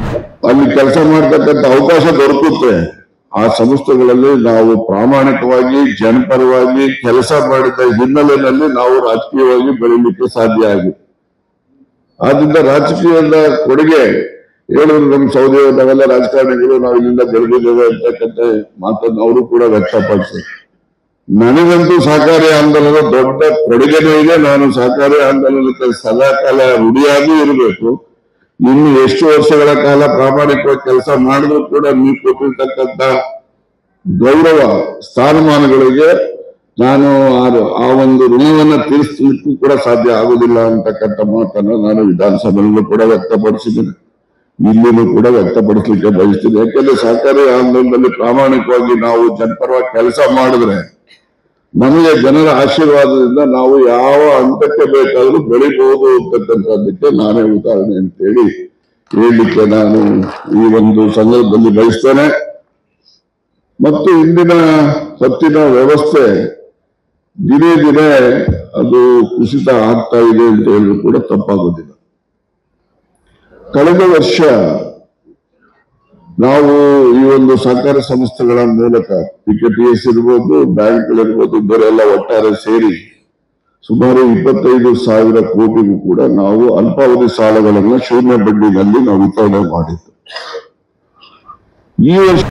ಅಲ್ಲಿ ಕೆಲಸ ಮಾಡ್ತಕ್ಕಂಥ ಅವಕಾಶ ದೊರಕುತ್ತೆ ಆ ಸಂಸ್ಥೆಗಳಲ್ಲಿ ನಾವು ಪ್ರಾಮಾಣಿಕವಾಗಿ ಜನಪರವಾಗಿ ಕೆಲಸ ಮಾಡಿದ ಹಿನ್ನೆಲೆಯಲ್ಲಿ ನಾವು ರಾಜಕೀಯವಾಗಿ ಬೆಳೀಲಿಕ್ಕೆ ಸಾಧ್ಯ ಆಗಿದೆ ಆದ್ರಿಂದ ರಾಜಕೀಯದ ಕೊಡುಗೆ ಹೇಳಿದ್ರು ನಮ್ಮ ಸೌದಿ ನಾವೆಲ್ಲ ರಾಜಕಾರಣಿಗಳು ನಾವು ಇಲ್ಲಿಂದ ಬೆಳೆದಿದ್ದೇವೆ ಅಂತಕ್ಕಂಥ ಮಾತನ್ನು ಅವರು ಕೂಡ ವ್ಯಕ್ತಪಡಿಸಿದ್ರು ನನಗಂತೂ ಸಹಕಾರಿ ಆಂದೋಲನ ದೊಡ್ಡ ಕೊಡುಗೆನೂ ಇದೆ ನಾನು ಸಹಕಾರಿ ಆಂದೋಲನಕ್ಕೆ ಸದಾಕಾಲ ರುಡಿಯಾಗೂ ಇರಬೇಕು ಇನ್ನು ಎಷ್ಟು ವರ್ಷಗಳ ಕಾಲ ಪ್ರಾಮಾಣಿಕವಾಗಿ ಕೆಲಸ ಮಾಡಿದ್ರು ಕೂಡ ನೀವು ಕೊಟ್ಟಿರ್ತಕ್ಕಂಥ ಗೌರವ ಸ್ಥಾನಮಾನಗಳಿಗೆ ನಾನು ಆ- ಆ ಒಂದು ಋಣವನ್ನು ತೀರಿಸಲಿಕ್ಕೂ ಕೂಡ ಸಾಧ್ಯ ಆಗುದಿಲ್ಲ ಅಂತಕ್ಕಂಥ ಮಾತನ್ನು ನಾನು ವಿಧಾನಸಭೆಯಲ್ಲೂ ಕೂಡ ವ್ಯಕ್ತಪಡಿಸಿದ್ದೀನಿ ಇಲ್ಲಿನೂ ಕೂಡ ವ್ಯಕ್ತಪಡಿಸಲಿಕ್ಕೆ ಬಯಸ್ತೀನಿ ಯಾಕೆಂದ್ರೆ ಸಹಕಾರಿ ಆಂದೋಲನದಲ್ಲಿ ಪ್ರಾಮಾಣಿಕವಾಗಿ ನಾವು ಜನಪರವಾಗಿ ಕೆಲಸ ಮಾಡಿದ್ರೆ ನಮಗೆ ಜನರ ಆಶೀರ್ವಾದದಿಂದ ನಾವು ಯಾವ ಹಂತಕ್ಕೆ ಬೇಕಾದರೂ ಬೆಳಿಬಹುದು ಅಂತಕ್ಕಂಥದ್ದಕ್ಕೆ ನಾನೇ ಉದಾಹರಣೆ ಅಂತೇಳಿ ಹೇಳಲಿಕ್ಕೆ ನಾನು ಈ ಒಂದು ಸಂದರ್ಭದಲ್ಲಿ ಬಯಸ್ತೇನೆ ಮತ್ತು ಇಂದಿನ ಹೊತ್ತಿನ ವ್ಯವಸ್ಥೆ ದಿನೇ ದಿನೇ ಅದು ಕುಸಿತ ಆಗ್ತಾ ಇದೆ ಅಂತ ಹೇಳಿದ್ರು ಕೂಡ ತಪ್ಪಾಗೋದಿಲ್ಲ ಕಳೆದ ವರ್ಷ ನಾವು ಈ ಒಂದು ಸಹಕಾರ ಸಂಸ್ಥೆಗಳ ಮೂಲಕ ಪಿಕೆಟಿಎಸ್ ಇರ್ಬೋದು ಬ್ಯಾಂಕ್ಗಳಿರ್ಬೋದು ಬೇರೆಲ್ಲ ಒಟ್ಟಾರೆ ಸೇರಿ ಸುಮಾರು ಇಪ್ಪತ್ತೈದು ಸಾವಿರ ಕೋಟಿಗೂ ಕೂಡ ನಾವು ಅಲ್ಪಾವಧಿ ಸಾಲಗಳನ್ನು ಶೂನ್ಯ ಬಡ್ಡಿನಲ್ಲಿ ನಾವು ವಿತರಣೆ ಮಾಡಿದ್ದು ಈ ವರ್ಷ